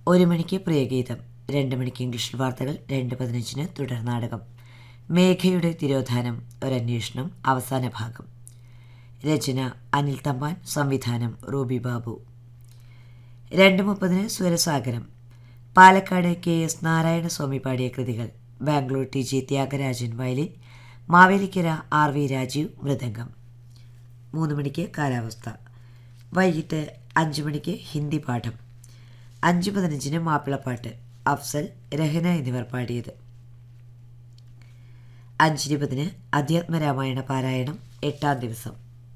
ഒരു മണിക്ക് പ്രിയഗീതം രണ്ട് മണിക്ക് ഇംഗ്ലീഷിൽ വാർത്തകൾ രണ്ട് പതിനഞ്ചിന് തുടർ നാടകം മേഘയുടെ തിരോധാനം ഒരന്വേഷണം അവസാന ഭാഗം രചന അനിൽ തമ്പാൻ സംവിധാനം റൂബി ബാബു രണ്ട് മുപ്പതിന് സ്വരസാഗരം പാലക്കാട് കെ എസ് നാരായണസ്വാമി പാടിയ കൃതികൾ Bangalore T G Thyagarajan violin Mavelikkara R V Rajeev mridangam മൂന്ന് മണിക്ക് കാലാവസ്ഥ വൈകിട്ട് അഞ്ച് മണിക്ക് ഹിന്ദി പാഠം അഞ്ച് പതിനഞ്ചിന് മാപ്പിളപ്പാട്ട് അഫ്സൽ രഹന എന്നിവർ പാടിയത് അഞ്ചിരുപതിന് അധ്യാത്മരാമായണ പാരായണം എട്ടാം ദിവസം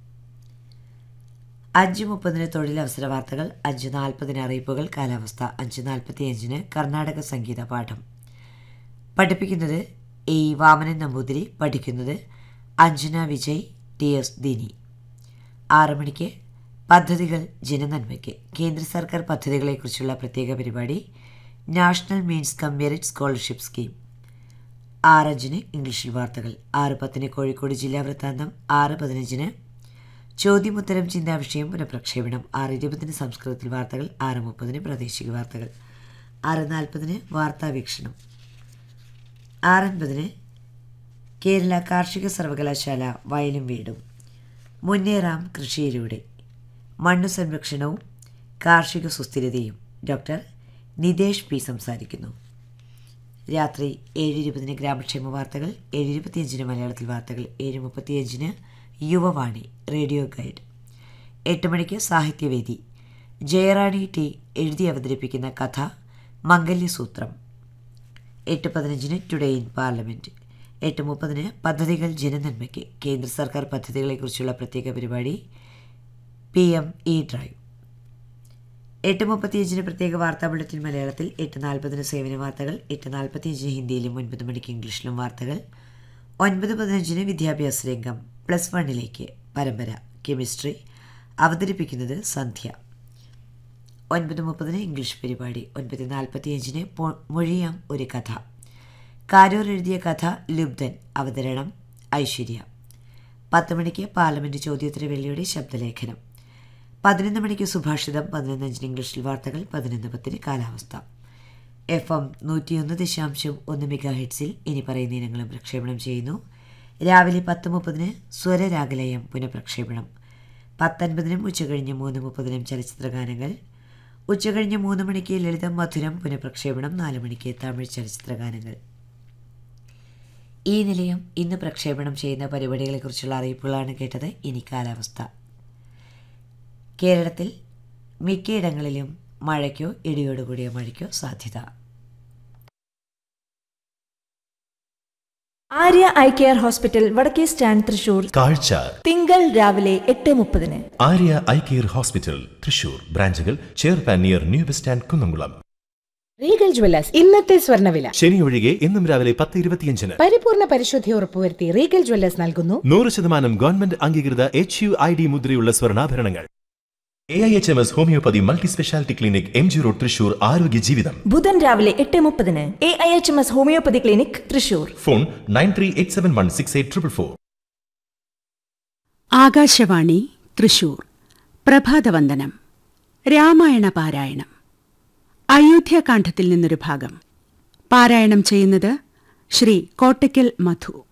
അഞ്ച് മുപ്പതിന് തൊഴിലവസര വാർത്തകൾ അഞ്ച് നാൽപ്പതിന് അറിയിപ്പുകൾ കാലാവസ്ഥ അഞ്ച് നാൽപ്പത്തിയഞ്ചിന് കർണാടക സംഗീത പാഠം പഠിപ്പിക്കുന്നത് എ വാമനൻ നമ്പൂതിരി പഠിക്കുന്നത് അഞ്ജന വിജയ് ടി എസ് ദിനി ആറ് മണിക്ക് പദ്ധതികൾ ജനനന്മയ്ക്ക് കേന്ദ്ര സർക്കാർ പദ്ധതികളെക്കുറിച്ചുള്ള പ്രത്യേക പരിപാടി national means cum merit scholarship scheme ആറഞ്ചിന് ഇംഗ്ലീഷിൽ വാർത്തകൾ ആറ് പത്തിന് കോഴിക്കോട് ജില്ലാ വൃത്താന്തം ആറ് പതിനഞ്ചിന് ചോദ്യമുത്തരം ചിന്താവിഷയം പുനഃപ്രക്ഷേപണം ആറ് ഇരുപതിന് സംസ്കൃതത്തിൽ വാർത്തകൾ ആറ് മുപ്പതിന് പ്രാദേശിക വാർത്തകൾ ആറ് നാൽപ്പതിന് വാർത്താ വീക്ഷണം ആറൻപതിന് കേരള കാർഷിക സർവകലാശാല വയലും വീടും മുന്നേറാം കൃഷിയിലൂടെ മണ്ണു സംരക്ഷണവും കാർഷിക സുസ്ഥിരതയും ഡോക്ടർ നിതേഷ് പി സംസാരിക്കുന്നു രാത്രി ഏഴ് ഇരുപതിന് ഗ്രാമക്ഷേമ വാർത്തകൾ ഏഴ് ഇരുപത്തിയഞ്ചിന് മലയാളത്തിൽ വാർത്തകൾ ഏഴ് മുപ്പത്തിയഞ്ചിന് യുവവാണി റേഡിയോ ഗൈഡ് എട്ട് മണിക്ക് സാഹിത്യവേദി ജയറാണി ടി എഴുതി അവതരിപ്പിക്കുന്ന കഥ മംഗല്യസൂത്രം എട്ട് പതിനഞ്ചിന് ടുഡേ ഇൻ പാർലമെൻറ്റ് എട്ട് മുപ്പതിന് പദ്ധതികൾ ജനനന്മയ്ക്ക് കേന്ദ്ര സർക്കാർ പദ്ധതികളെക്കുറിച്ചുള്ള പ്രത്യേക പരിപാടി പി എം ഇ ഡ്രൈവ് എട്ട് മുപ്പത്തിയഞ്ചിന് പ്രത്യേക വാർത്താ ബുള്ളറ്റിൻ മലയാളത്തിൽ എട്ട് നാൽപ്പതിന് സേവന വാർത്തകൾ എട്ട് നാൽപ്പത്തിയഞ്ചിന് ഹിന്ദിയിലും ഒൻപത് മണിക്ക് ഇംഗ്ലീഷിലും വാർത്തകൾ ഒൻപത് പതിനഞ്ചിന് വിദ്യാഭ്യാസ രംഗം പ്ലസ് വണ്ണിലേക്ക് പരമ്പര കെമിസ്ട്രി അവതരിപ്പിക്കുന്നത് സന്ധ്യ ഒൻപത് മുപ്പതിന് ഇംഗ്ലീഷ് പരിപാടി ഒൻപത് നാൽപ്പത്തിയഞ്ചിന് മൊഴിയാം ഒരു കഥ കാരൂർ എഴുതിയ കഥ ലുബ്ധൻ അവതരണം ഐശ്വര്യ പത്ത് മണിക്ക് പാർലമെൻറ്റ് ചോദ്യോത്തര വെള്ളിയുടെ ശബ്ദലേഖനം പതിനൊന്ന് മണിക്ക് സുഭാഷിതം പതിനൊന്നഞ്ചിന് ഇംഗ്ലീഷിൽ വാർത്തകൾ പതിനൊന്ന് പത്തിന് കാലാവസ്ഥ എഫ് എം നൂറ്റിയൊന്ന് ദശാംശം ഒന്ന് മെഗാ ഹെഡ്സിൽ ഇനി പറയുന്ന ഇനങ്ങളും പ്രക്ഷേപണം ചെയ്യുന്നു രാവിലെ പത്ത് മുപ്പതിന് സ്വരരാഗലയം പുനഃപ്രക്ഷേപണം പത്തൊൻപതിനും ഉച്ചകഴിഞ്ഞ് മൂന്ന് മുപ്പതിനും ചലച്ചിത്ര ഗാനങ്ങൾ ഉച്ചകഴിഞ്ഞ് മൂന്ന് മണിക്ക് ലളിതം മധുരം പുനഃപ്രക്ഷേപണം നാല് മണിക്ക് തമിഴ് ചലച്ചിത്ര ഗാനങ്ങൾ ഈ നിലയം ഇന്ന് പ്രക്ഷേപണം ചെയ്യുന്ന പരിപാടികളെക്കുറിച്ചുള്ള അറിയിപ്പുകളാണ് കേട്ടത് ഇനി കാലാവസ്ഥ കേരളത്തിൽ മിക്കയിടങ്ങളിലും മഴയ്ക്കോ ഇടിയോടുകൂടിയ മഴയ്ക്കോ സാധ്യത ആര്യ ഐ കെയർ ഹോസ്പിറ്റൽ വടക്കേ സ്റ്റാൻഡ് തൃശൂർ കാഴ്ച തിങ്കൾ രാവിലെ എട്ട് മുപ്പതിന് Arya eye care hospital Thrissur ബ്രാഞ്ചുകൾ ചെയർപാൻ near new bus stand Kunnamkulam regal jewellers ഇന്നത്തെ സ്വർണ്ണവില ശനി ഒഴികെ ഇന്നും രാവിലെ പത്ത് ഇരുപത്തിയഞ്ചിന് പരിപൂർണ പരിശുദ്ധി ഉറപ്പുവരുത്തി റീഗൽ ജ്വല്ലേഴ്സ് നൽകുന്നു നൂറ് ശതമാനം ഗവൺമെന്റ് അംഗീകൃത എച്ച് യു ഐ ഡി മുദ്രയുള്ള സ്വർണ്ണാഭരണങ്ങൾ A I H M S homeopathy multi speciality clinic M G road Thrissur ആരോഗ്യ ജീവിതം ബുധൻ രാവിലെ എട്ട് മുപ്പതിന് A I H M S homeopathy clinic Thrissur phone nine three eight seven one six eight triple four Akashvani Thrissur പ്രഭാതവന്ദനം രാമായണ പാരായണം അയോധ്യാകാന്ഡത്തിൽ നിന്നൊരു ഭാഗം പാരായണം ചെയ്യുന്നത് ശ്രീ കോട്ടയ്ക്കൽ മധു